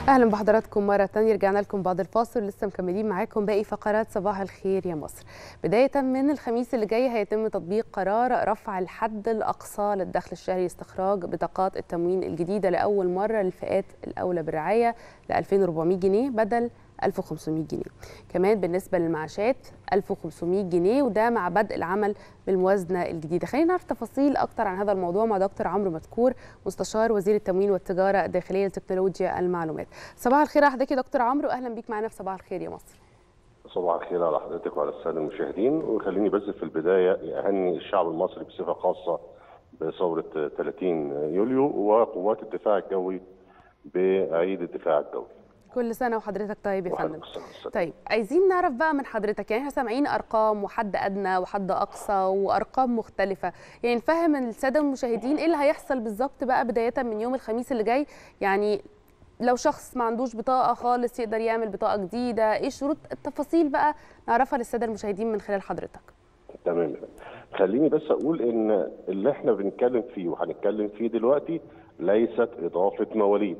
اهلا بحضراتكم مره ثانيه رجعنا لكم بعد الفاصل لسه مكملين معاكم باقي فقرات صباح الخير يا مصر بدايه من الخميس اللي جاي هيتم تطبيق قرار رفع الحد الاقصى للدخل الشهري استخراج بطاقات التموين الجديده لاول مره للفئات الاولى بالرعايه ل 2400 جنيه بدل 1500 جنيه كمان بالنسبه للمعاشات 1500 جنيه وده مع بدء العمل بالموازنه الجديده خلينا نعرف تفاصيل اكتر عن هذا الموضوع مع دكتور عمرو مذكور مستشار وزير التموين والتجاره الداخليه لتكنولوجيا المعلومات صباح الخير على حضرتك يا دكتور عمرو اهلا بيك معانا في صباح الخير يا مصر صباح الخير على حضرتك وعلى الساده المشاهدين وخليني بس في البدايه اهني الشعب المصري بصفه خاصه بثوره 30 يوليو وقوات الدفاع الجوي بعيد الدفاع الجوي كل سنه وحضرتك طيب يا فندم وحضرتك السنة والسلامة. طيب عايزين نعرف بقى من حضرتك يعني احنا سامعين ارقام وحد ادنى وحد اقصى وارقام مختلفه يعني نفهم الساده المشاهدين ايه اللي هيحصل بالظبط بقى بدايه من يوم الخميس اللي جاي يعني لو شخص ما عندوش بطاقه خالص يقدر يعمل بطاقه جديده ايه شروط التفاصيل بقى نعرفها للساده المشاهدين من خلال حضرتك تمام خليني بس اقول ان اللي احنا بنتكلم فيه وهنتكلم فيه دلوقتي ليست اضافه مواليد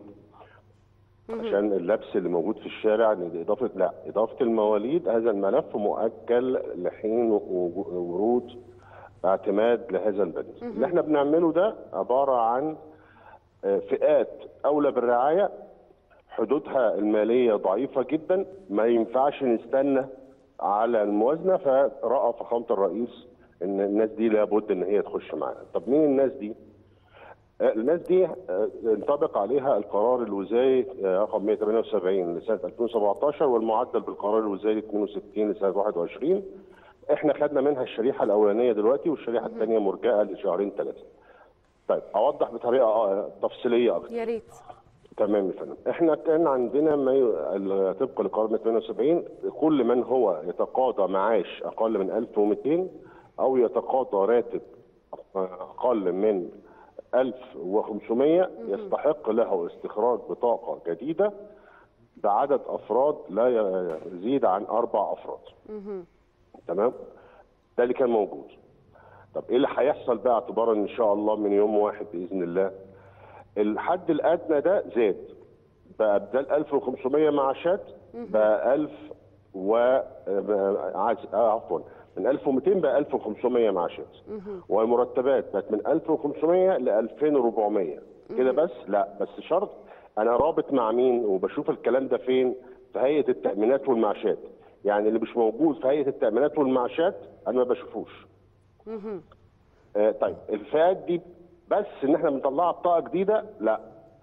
عشان اللبس اللي موجود في الشارع ان اضافه لا اضافه المواليد هذا الملف مؤجل لحين ورود اعتماد لهذا البند اللي احنا بنعمله ده عباره عن آه، فئات اولى بالرعايه حدودها الماليه ضعيفه جدا ما ينفعش نستنى على الموازنه فراى فخامه الرئيس ان الناس دي لابد ان هي تخش معانا طب مين الناس دي آه، الناس دي آه، ينطبق عليها القرار الوزاري آه، رقم 178 لسنه 2017 والمعدل بالقرار الوزاري 62 لسنه 21 احنا خدنا منها الشريحه الاولانيه دلوقتي والشريحه الثانيه مرجئه لشهرين ثلاثه. طيب اوضح بطريقه آه، تفصيليه اكتر. يا ريت تمام يا فندم احنا كان عندنا ما ي... ال- طبقا لقرار 178 كل من هو يتقاضى معاش اقل من 1200 او يتقاضى راتب اقل من 1500 يستحق له استخراج بطاقه جديده بعدد افراد لا ي- يزيد عن اربع افراد. تمام؟ ده اللي كان موجود. طب ايه اللي هيحصل بقى اعتبارا ان شاء الله من يوم واحد باذن الله؟ الحد الادنى ده زاد بقى بدل 1500 معاشات بقى 1000 و آه، عز- آه، عفوا من 1200 بقى 1500 معاشات والمرتبات بقت من 1500 ل 2400 كده بس لا بس شرط انا رابط مع مين وبشوف الكلام ده فين في هيئه التامينات والمعاشات يعني اللي مش موجود في هيئه التامينات والمعاشات انا ما بشوفوش آه، طيب الفئات دي بس ان احنا بنطلعها بطاقه جديده لا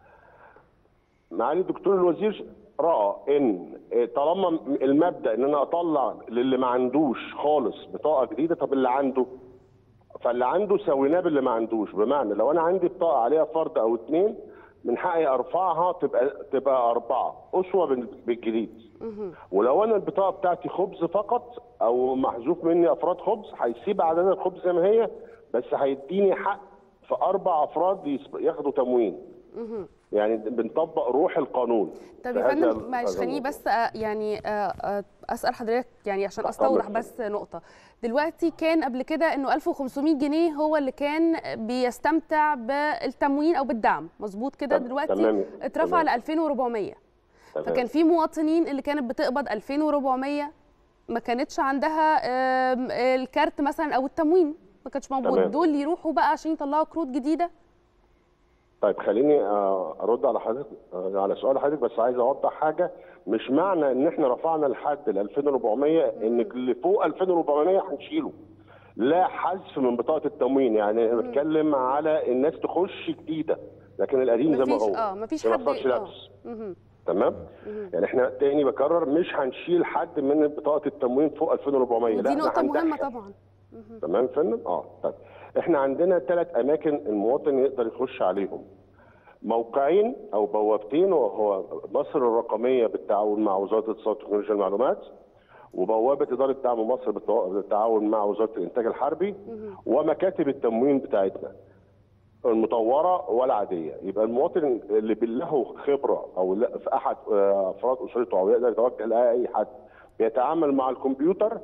معالي الدكتور الوزير راى ان آه، طالما المبدا ان انا اطلع للي ما عندوش خالص بطاقه جديده طب اللي عنده فاللي عنده سويناه باللي ما عندوش بمعنى لو انا عندي بطاقه عليها فرد او اثنين من حقي ارفعها تبقى تبقى اربعه اسوه بال- بالجديد ولو انا البطاقه بتاعتي خبز فقط او محذوف مني افراد خبز هيسيب عدد الخبز زي ما هي بس هيديني حق في اربع افراد يسب- ياخدوا تموين يعني بنطبق روح القانون طب في يا هذا فندم معلش هذا خليني الموضوع. بس آه، يعني آه، آه، اسال حضرتك يعني عشان تحت استوضح أمرك. بس نقطه دلوقتي كان قبل كده انه 1500 جنيه هو اللي كان بيستمتع بالتموين او بالدعم مظبوط كده تم- دلوقتي تمام. اترفع ل تمام. 2400 تمام. فكان في مواطنين اللي كانت بتقبض 2400 ما كانتش عندها آم، الكارت مثلا او التموين ما كانش موجود تمام. دول يروحوا بقى عشان يطلعوا كروت جديده طيب خليني آه، ارد على حضرتك آه، على سؤال حضرتك بس عايز اوضح حاجه مش معنى ان احنا رفعنا الحد ل 2400 ان اللي فوق 2400 هنشيله لا حذف من بطاقه التموين يعني انا بتكلم على الناس تخش جديده لكن القديم زي ما مفيش- هو آه، مفيش ما حد- يحصلش آه. لبس مهم. تمام يعني احنا تاني بكرر مش هنشيل حد من بطاقه التموين فوق 2400 لا ودي إحنا نقطه مهمه هندخل. طبعا تمام يا فندم؟ اه طيب احنا عندنا ثلاث اماكن المواطن يقدر يخش عليهم. موقعين او بوابتين وهو مصر الرقميه بالتعاون مع وزاره الاتصالات وتكنولوجيا المعلومات وبوابه اداره دعم مصر بالتوا- بالتعاون مع وزاره الانتاج الحربي ومكاتب التموين بتاعتنا المطوره والعاديه يبقى المواطن اللي له خبره او لا- في احد آه، افراد اسرته او يقدر يتوجه لاي حد بيتعامل مع الكمبيوتر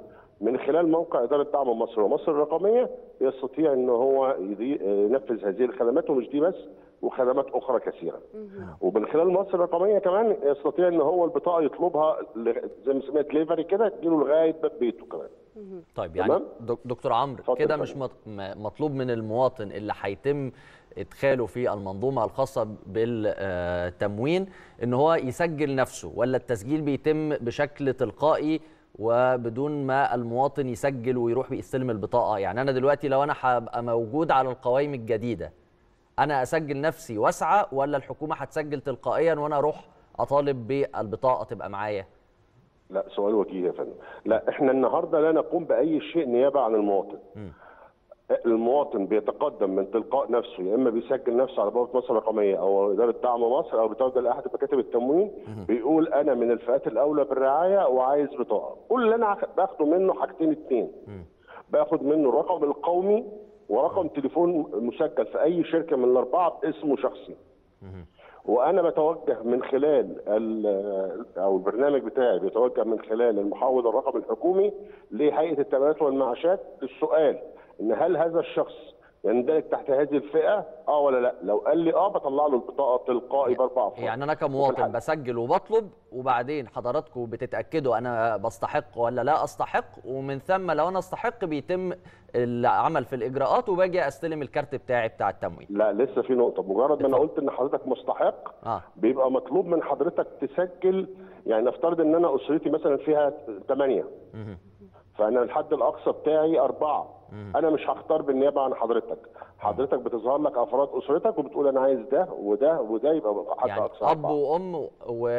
من خلال موقع اداره دعم مصر ومصر الرقميه يستطيع ان هو يدي- ينفذ هذه الخدمات ومش دي بس وخدمات اخرى كثيره. ومن خلال مصر الرقميه كمان يستطيع ان هو البطاقه يطلبها ل- زي ما سمعت دليفري كده تجيله لغايه باب بيته كمان. طيب يعني تمام؟ دك- دكتور عمرو اتفضل كده يا مش فندم. مط- م- مطلوب من المواطن اللي هيتم ادخاله في المنظومه الخاصه بالتموين ان هو يسجل نفسه ولا التسجيل بيتم بشكل تلقائي وبدون ما المواطن يسجل ويروح يستلم البطاقه يعني انا دلوقتي لو انا هبقى موجود على القوائم الجديده انا اسجل نفسي واسعى ولا الحكومه هتسجل تلقائيا وانا اروح اطالب بالبطاقه تبقى معايا لا سؤال وجيه يا فندم. لا احنا النهارده لا نقوم باي شيء نيابه عن المواطن. المواطن بيتقدم من تلقاء نفسه يا اما بيسجل نفسه على بوابه مصر الرقميه او اداره دعم مصر او بتوجه لاحد مكاتب التموين بيقول انا من الفئات الاولى بالرعايه وعايز بطاقه كل اللي انا باخده منه حاجتين اتنين باخد منه الرقم القومي ورقم تليفون مسجل في اي شركه من الاربعه باسمه شخصي وانا بتوجه من خلال ال- او البرنامج بتاعي بيتوجه من خلال المحول الرقم الحكومي لهيئه التامينات والمعاشات للسؤال ان هل هذا الشخص يندرج تحت هذه الفئه اه ولا لا لو قال لي اه بطلع له البطاقه تلقائي باربع افراد يعني انا كمواطن الحال. بسجل وبطلب وبعدين حضراتكم بتتاكدوا انا بستحق ولا لا استحق ومن ثم لو انا استحق بيتم العمل في الاجراءات وباجي استلم الكارت بتاعي بتاع التموين لا لسه في نقطه مجرد ما انا اتفضل. قلت ان حضرتك مستحق اه بيبقى مطلوب من حضرتك تسجل يعني نفترض ان انا اسرتي مثلا فيها ثمانيه مهم. فانا الحد الاقصى بتاعي اربعه انا مش هختار بالنيابه عن حضرتك حضرتك بتظهر لك افراد اسرتك وبتقول انا عايز ده وده وده يبقى حد يعني اقصى اب أربعة. وام اب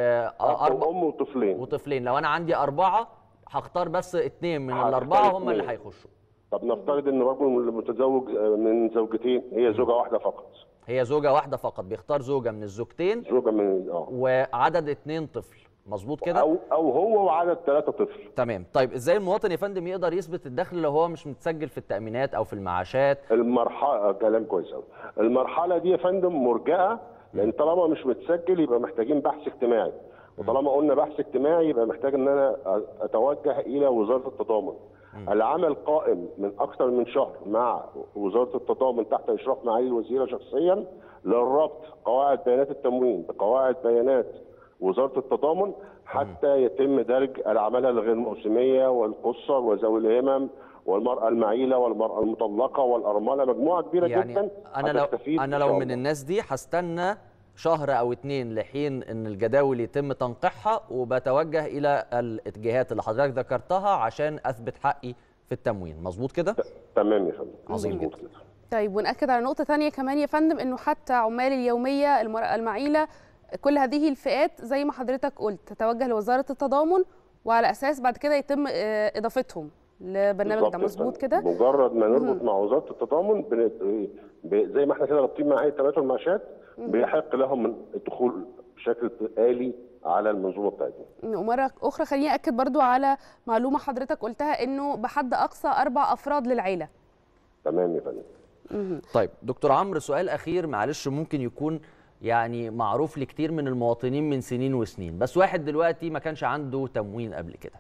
واربع وام وطفلين وطفلين لو انا عندي اربعه هختار بس اتنين من هختار الاربعه هم اللي اتنين. هيخشوا طب نفترض ان رجل متزوج من زوجتين هي زوجه واحده فقط هي زوجه واحده فقط بيختار زوجه من الزوجتين زوجه من اه وعدد اتنين طفل مظبوط كده او او هو وعدد ثلاثه طفل تمام طيب ازاي المواطن يا فندم يقدر يثبت الدخل لو هو مش متسجل في التامينات او في المعاشات المرحله كلام كويس قوي المرحله دي يا فندم مرجئه لان طالما مش متسجل يبقى محتاجين بحث اجتماعي وطالما قلنا بحث اجتماعي يبقى محتاج ان انا اتوجه الى وزاره التضامن العمل قائم من اكثر من شهر مع وزاره التضامن تحت اشراف معالي الوزيره شخصيا للربط قواعد بيانات التموين بقواعد بيانات وزاره التضامن حتى يتم درج العماله الغير موسميه والقصر وذوي الهمم والمراه المعيله والمراه المطلقه والارمله مجموعه كبيره يعني جدا انا لو هتستفيد انا إن لو شاء من الله. الناس دي هستنى شهر او اتنين لحين ان الجداول يتم تنقيحها وبتوجه الى الاتجاهات اللي حضرتك ذكرتها عشان اثبت حقي في التموين مظبوط كده تمام يا فندم عظيم مظبوط جدا. كده. طيب ونأكد على نقطة تانية كمان يا فندم انه حتى عمال اليومية المرأة المعيلة كل هذه الفئات زي ما حضرتك قلت تتوجه لوزارة التضامن وعلى اساس بعد كده يتم آه، اضافتهم لبرنامج بالظبط ده يا مظبوط فندم. كده مجرد ما نربط مع وزاره التضامن بن... ب... زي ما احنا كده رابطين مع هيئه التامينات والمعاشات بيحق لهم من الدخول بشكل آلي على المنظومه بتاعتنا ومرة أخرى خليني أكد برضو على معلومة حضرتك قلتها إنه بحد أقصى أربع أفراد للعيلة تمام يا فندم طيب دكتور عمرو سؤال اخير معلش ممكن يكون يعني معروف لكتير من المواطنين من سنين وسنين بس واحد دلوقتي ما كانش عنده تموين قبل كده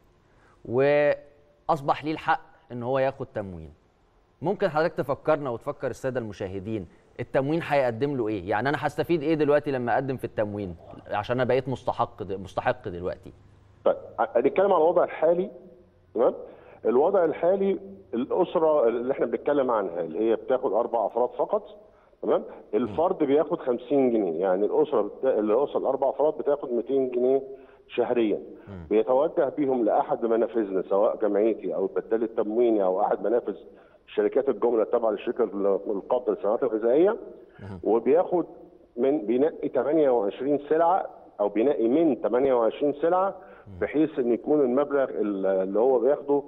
واصبح ليه الحق ان هو ياخد تموين ممكن حضرتك تفكرنا وتفكر الساده المشاهدين التموين هيقدم له ايه يعني انا هستفيد ايه دلوقتي لما اقدم في التموين عشان انا بقيت مستحق د- مستحق دلوقتي طيب هنتكلم على الوضع الحالي تمام الوضع الحالي الاسره اللي احنا بنتكلم عنها اللي هي بتاخد اربع افراد فقط تمام الفرد بياخد 50 جنيه يعني الاسره بت... الاسره الاربع افراد بتاخد 200 جنيه شهريا بيتوجه بيهم لاحد منافذنا سواء جمعيتي او البدال التمويني او احد منافذ شركات الجمله التابعه للشركه القابضه للصناعات الغذائيه وبياخد من بينقي 28 سلعه او بينقي من 28 سلعه بحيث ان يكون المبلغ اللي هو بياخده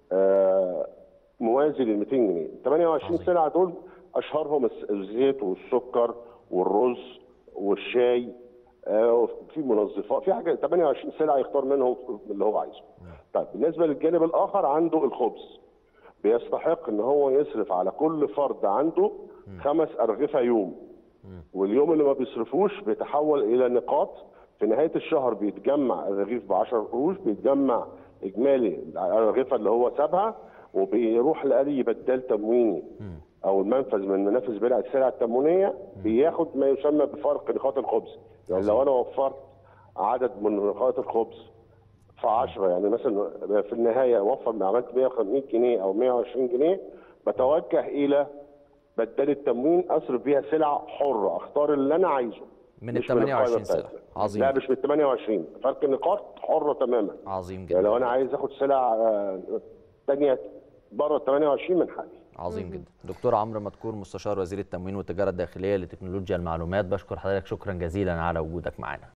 آه، موازي لل 200 جنيه 28 عظيم. سلعه دول اشهرهم الس- الزيت والسكر والرز والشاي آه، وفي منظفات في حاجه 28 سلعه يختار منهم اللي هو عايزه طيب بالنسبه للجانب الاخر عنده الخبز بيستحق ان هو يصرف على كل فرد عنده خمس ارغفه يوم واليوم اللي ما بيصرفوش بيتحول الى نقاط في نهايه الشهر بيتجمع الرغيف ب 10 قروش بيتجمع اجمالي الارغفه اللي هو سابها وبيروح لاي بدال تمويني او المنفذ من منافذ بيع السلع التموينيه بياخد ما يسمى بفرق نقاط الخبز يعني لو انا وفرت عدد من نقاط الخبز في 10 يعني مثلا في النهايه وفر عملت 150 جنيه او 120 جنيه بتوجه الى بدال التموين اصرف بيها سلع حره اختار اللي انا عايزه من ال مش القائمة 28 سلعة. بتاعتنا. عظيم. لا مش من ال 28 فرق النقاط حره تماما عظيم يعني جدا لو انا عايز اخد سلع آه، تانية بره ال 28 من حقي عظيم جدا دكتور عمرو مدكور مستشار وزير التموين والتجاره الداخليه لتكنولوجيا المعلومات بشكر حضرتك شكرا جزيلا على وجودك معنا